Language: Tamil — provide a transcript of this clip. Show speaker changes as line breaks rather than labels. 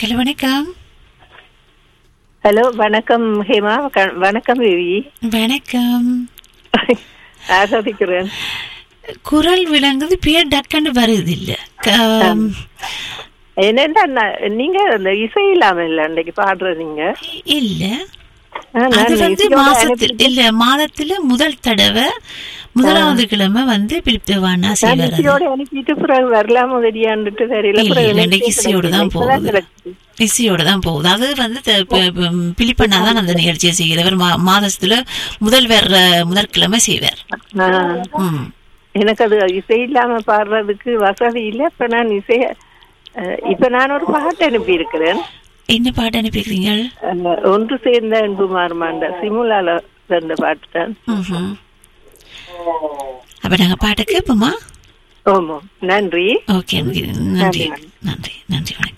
ஹலோ வணக்கம்
ஹலோ வணக்கம் ஹேமா க- வணக்கம் தேவி
வணக்கம்
ஆசாதிக்கிறேன்
குரல் விளங்குது பேர் டக்குன்னு வருது இல்ல க-
என்னன்னா நான் நீங்க அந்த இசை இல்லாம இல்ல அன்னைக்கு பாடுற நீங்க
இல்ல
ஆ, நான்
அது வந்து
இசையோட
மாசத்தில்
அனுப்பி-
இல்ல மாதத்துல முதல் தடவை முதலாவது கிழமை வந்து பிலிப்தவானா
நான்
செய்வார்
இசையோட அனுப்பிட்டு பிறகு வரலாம வெளியாண்டுட்டு தெரியல
இல்ல
பிறகு
இல்ல
எனக்கு
இன்னைக்கு இசையோட தான்
இப்பதான்
போகுது
கிடைச்சது.
இசையோட தான் போகுது அது வந்து த- ப- ப- பிலிப்பண்ணா தான் அந்த நிகழ்ச்சியை செய்கிறவர் மா- மாதத்துல முதல் வர்ற முதற்கிழமை செய்வார்
ஆ,
ம்
எனக்கு அது இசை இல்லாம பாடுறதுக்கு வசதி இல்ல இப்ப நான் இசை அஹ், இப்ப நான் ஒரு பாட்டு அனுப்பி இருக்கிறேன்
என்ன பாட்டு அனுப்பிக்கிறீங்க
ஒன்று சேர்ந்த அன்புமார் மாண்ட சிமுலால ரெண்டு பாட்டு தான்
ம்ஹும். அப்ப நாங்க பாட்டு கேட்போமா
ஓமோ நன்றி
ஓகே நன்றி நன்றி நன்றி வணக்கம்